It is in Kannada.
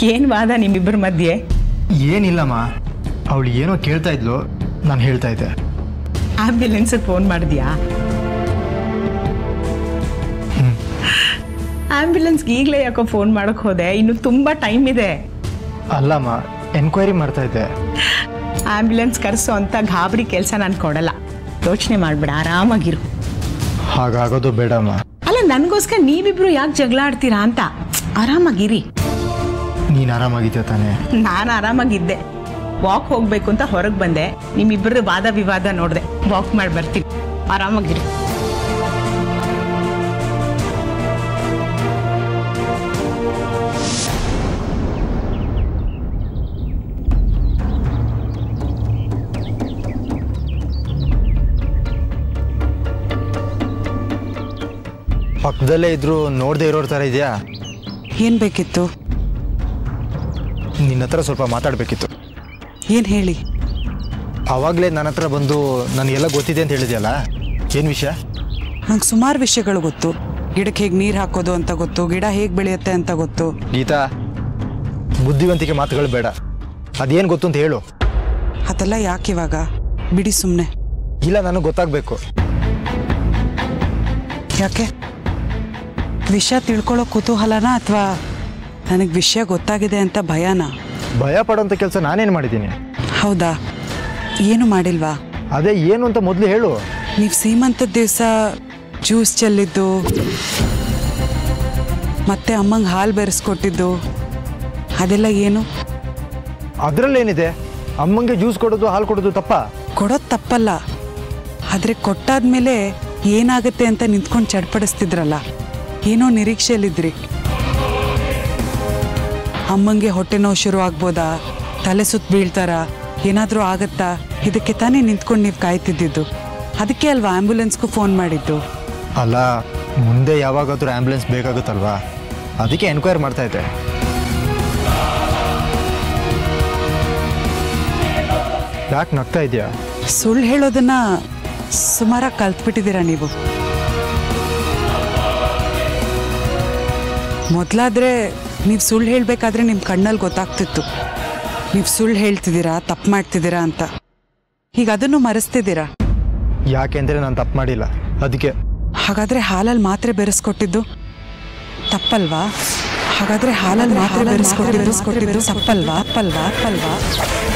ಏನು ವಾದ ನಿಮ್ಮಿಬ್ಬರ ಮಧ್ಯೆ ಏನಿಲ್ಲಮ್ಮ ಅವಳು ಏನೋ ಕೇಳ್ತಾ ಇದ್ಲು ನಾನು ಹೇಳ್ತಾ ಇದ್ದೆ ಆಂಬ್ಯುಲೆನ್ಸ್ಗೆ ಫೋನ್ ಮಾಡಿದ್ಯಾ ಆಂಬ್ಯುಲೆನ್ಸ್ಗೆ ಈಗಲೇ ಯಾಕೋ ಫೋನ್ ಮಾಡಕ್ ಹೋದೆ ಇನ್ನು ತುಂಬ ಟೈಮ್ ಇದೆ ಅಲ್ಲಮ್ಮ ಎನ್ಕ್ವೈರಿ ಮಾಡ್ತಾ ಇದ್ದೆ ಆಂಬ್ಯುಲೆನ್ಸ್ ಕರೆಸೋ ಅಂತ ಗಾಬರಿ ಕೆಲಸ ನಾನು ಕೊಡಲ್ಲ ಯೋಚನೆ ಮಾಡ್ಬೇಡ ಆರಾಮಾಗಿರು ಹಾಗಾಗೋದು ಬೇಡಮ್ಮ ಅಲ್ಲ ನನಗೋಸ್ಕರ ನೀವಿಬ್ರು ಯಾಕೆ ಜಗಳ ಆಡ್ತೀರಾ ಅಂತ ಆರಾಮಾಗಿರಿ ನೀನು ಆರಾಮಾಗಿದ್ಯಾ ತಾನೇ ನಾನು ಆರಾಮಾಗಿದ್ದೆ ವಾಕ್ ಹೋಗ್ಬೇಕು ಅಂತ ಹೊರಗೆ ಬಂದೆ ನಿಮ್ಮಿಬ್ಬರ ವಾದ ವಿವಾದ ನೋಡಿದೆ ವಾಕ್ ಮಾಡಿ ಬರ್ತೀನಿ ಆರಾಮಾಗಿರಿ ಪಕ್ಕದಲ್ಲೇ ಇದ್ರು ನೋಡದೆ ಇರೋರ್ ಥರ ಇದೆಯಾ ಏನು ಬೇಕಿತ್ತು ನಿನ್ನ ಹತ್ರ ಸ್ವಲ್ಪ ಮಾತಾಡಬೇಕಿತ್ತು ಏನು ಹೇಳಿ ಆವಾಗಲೇ ನನ್ನ ಹತ್ರ ಬಂದು ನನಗೆಲ್ಲ ಗೊತ್ತಿದೆ ಅಂತ ಹೇಳಿದ್ಯಲ್ಲ ಏನು ವಿಷಯ ನಂಗೆ ಸುಮಾರು ವಿಷಯಗಳು ಗೊತ್ತು ಗಿಡಕ್ಕೆ ಹೇಗೆ ನೀರು ಹಾಕೋದು ಅಂತ ಗೊತ್ತು ಗಿಡ ಹೇಗೆ ಬೆಳೆಯುತ್ತೆ ಅಂತ ಗೊತ್ತು ಗೀತಾ ಬುದ್ಧಿವಂತಿಕೆ ಮಾತುಗಳು ಬೇಡ ಅದೇನು ಗೊತ್ತು ಅಂತ ಹೇಳು ಅದೆಲ್ಲ ಯಾಕೆ ಇವಾಗ ಬಿಡಿ ಸುಮ್ಮನೆ ಇಲ್ಲ ನನಗೆ ಗೊತ್ತಾಗಬೇಕು ಯಾಕೆ ವಿಷಯ ತಿಳ್ಕೊಳ್ಳೋ ಕುತೂಹಲನಾ ಅಥವಾ ನನಗೆ ವಿಷಯ ಗೊತ್ತಾಗಿದೆ ಅಂತ ಭಯನಾ ಭಯ ಪಡೋಂಥ ಕೆಲಸ ನಾನೇನು ಮಾಡಿದ್ದೀನಿ ಹೌದಾ ಏನು ಮಾಡಿಲ್ವಾ ಅದೇ ಏನು ಅಂತ ಮೊದಲು ಹೇಳು ನೀವು ಸೀಮಂತದ ದಿವಸ ಜ್ಯೂಸ್ ಚೆಲ್ಲಿದ್ದು ಮತ್ತೆ ಅಮ್ಮಂಗೆ ಹಾಲು ಬೆರೆಸ್ಕೊಟ್ಟಿದ್ದು ಅದೆಲ್ಲ ಏನು ಅದರಲ್ಲೇನಿದೆ ಅಮ್ಮಂಗೆ ಜ್ಯೂಸ್ ಕೊಡೋದು ಹಾಲು ಕೊಡೋದು ತಪ್ಪ ಕೊಡೋದು ತಪ್ಪಲ್ಲ ಆದರೆ ಕೊಟ್ಟಾದ್ಮೇಲೆ ಏನಾಗುತ್ತೆ ಅಂತ ನಿಂತ್ಕೊಂಡು ಚಡ್ಪಡಿಸ್ತಿದ್ರಲ್ಲ ಏನೋ ನಿರೀಕ್ಷೆಯಲ್ಲಿದ್ರಿ ಅಮ್ಮಂಗೆ ಹೊಟ್ಟೆ ನೋವು ಶುರು ಆಗ್ಬೋದಾ ತಲೆ ಸುತ್ತ ಬೀಳ್ತಾರ ಏನಾದರೂ ಆಗತ್ತಾ ಇದಕ್ಕೆ ತಾನೇ ನಿಂತ್ಕೊಂಡು ನೀವು ಕಾಯ್ತಿದ್ದಿದ್ದು ಅದಕ್ಕೆ ಅಲ್ವಾ ಆ್ಯಂಬುಲೆನ್ಸ್ಗೂ ಫೋನ್ ಮಾಡಿದ್ದು ಅಲ್ಲ ಮುಂದೆ ಯಾವಾಗಾದ್ರೂ ಆ್ಯಂಬುಲೆನ್ಸ್ ಬೇಕಾಗುತ್ತಲ್ವಾ ಅದಕ್ಕೆ ಎನ್ಕ್ವೈರಿ ಮಾಡ್ತಾ ಇದ್ದೆ ಯಾಕೆ ನಗ್ತಾ ಇದೆಯಾ ಸುಳ್ಳು ಹೇಳೋದನ್ನ ಸುಮಾರಾಗಿ ಕಲ್ತ್ಬಿಟ್ಟಿದ್ದೀರಾ ನೀವು ಮೊದಲಾದ್ರೆ ನೀವು ಸುಳ್ಳು ಹೇಳಬೇಕಾದ್ರೆ ನಿಮ್ಮ ಕಣ್ಣಲ್ಲಿ ಗೊತ್ತಾಗ್ತಿತ್ತು ನೀವು ಸುಳ್ಳು ಹೇಳ್ತಿದ್ದೀರಾ ತಪ್ಪು ಮಾಡ್ತಿದ್ದೀರಾ ಅಂತ ಈಗ ಅದನ್ನು ಮರೆಸ್ತಿದ್ದೀರಾ ಯಾಕೆಂದರೆ ನಾನು ತಪ್ಪು ಮಾಡಿಲ್ಲ ಅದಕ್ಕೆ ಹಾಗಾದ್ರೆ ಹಾಲಲ್ಲಿ ಮಾತ್ರೆ ಬೆರೆಸ್ಕೊಟ್ಟಿದ್ದು ತಪ್ಪಲ್ವಾ ಹಾಗಾದ್ರೆ ಹಾಲಲ್ಲಿ ಮಾತ್ರೆ ಬೆರೆಸ್ಕೊಟ್ಟಿದ್ದು ತಪ್ಪಲ್ವಾ ತಪ್ಪಲ್ವಾ ತಪ್ಪಲ್ವಾ